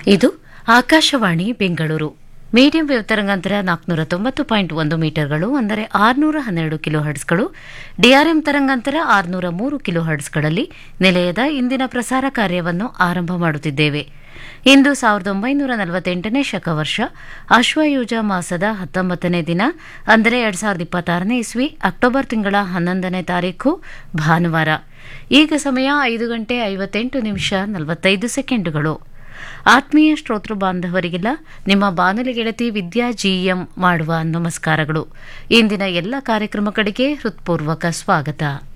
ಇದು Akashvani Bengaluru medium wave ತರಂಗಾಂತರ ನಾಲ್ಕುನೂರ ತೊಂಬತ್ತು ಪಾಯಿಂಟ್ ಒಂದು ಮೀಟರ್ಗಳು ಅಂದರೆ ಆರುನೂರ ಹನ್ನೆರಡು ಕಿಲೋ ಹರ್ಟ್ಸ್ಗಳು ಡಿಆರ್ಎಂ ತರಂಗಾಂತರ ಆರುನೂರ ಮೂರು ಕಿಲೋ ಹರ್ಟ್ಸ್ಗಳಲ್ಲಿ ನಿಲಯದ ಇಂದಿನ ಪ್ರಸಾರ ಕಾರ್ಯವನ್ನು ಆರಂಭ ಮಾಡುತ್ತಿದ್ದೇವೆ ಇಂದು ಸಾವಿರದ ಒಂಬೈನೂರ ನಲವತ್ತೆಂಟನೇ ಶಕವರ್ಷ ಅಶ್ವಯುಜ ಮಾಸದ ಹತ್ತೊಂಬತ್ತನೇ ದಿನ ಅಂದರೆ ಎರಡ್ ಸಾವಿರದ ಇಪ್ಪತ್ತಾರನೇ ಇಸ್ವಿ ಅಕ್ಟೋಬರ್ ತಿಂಗಳ ಹನ್ನೊಂದನೇ ತಾರೀಖು ಭಾನುವಾರ ಈಗ ಸಮಯ ಐದು ಗಂಟೆ ಐವತ್ತೆಂಟು ನಿಮಿಷ ನಲವತ್ತೈದು ಸೆಕೆಂಡುಗಳು ಆತ್ಮೀಯ ಶ್ರೋತೃ ಬಾಂಧವರಿಗೆಲ್ಲ ನಿಮ್ಮ ಬಾನುಲಿ ಗೆಳತಿ ವಿದ್ಯಾ ಜಿಎಂ ಮಾಡುವ ನಮಸ್ಕಾರಗಳು ಇಂದಿನ ಎಲ್ಲ ಕಾರ್ಯಕ್ರಮಗಳಿಗೆ ಹೃತ್ಪೂರ್ವಕ ಸ್ವಾಗತ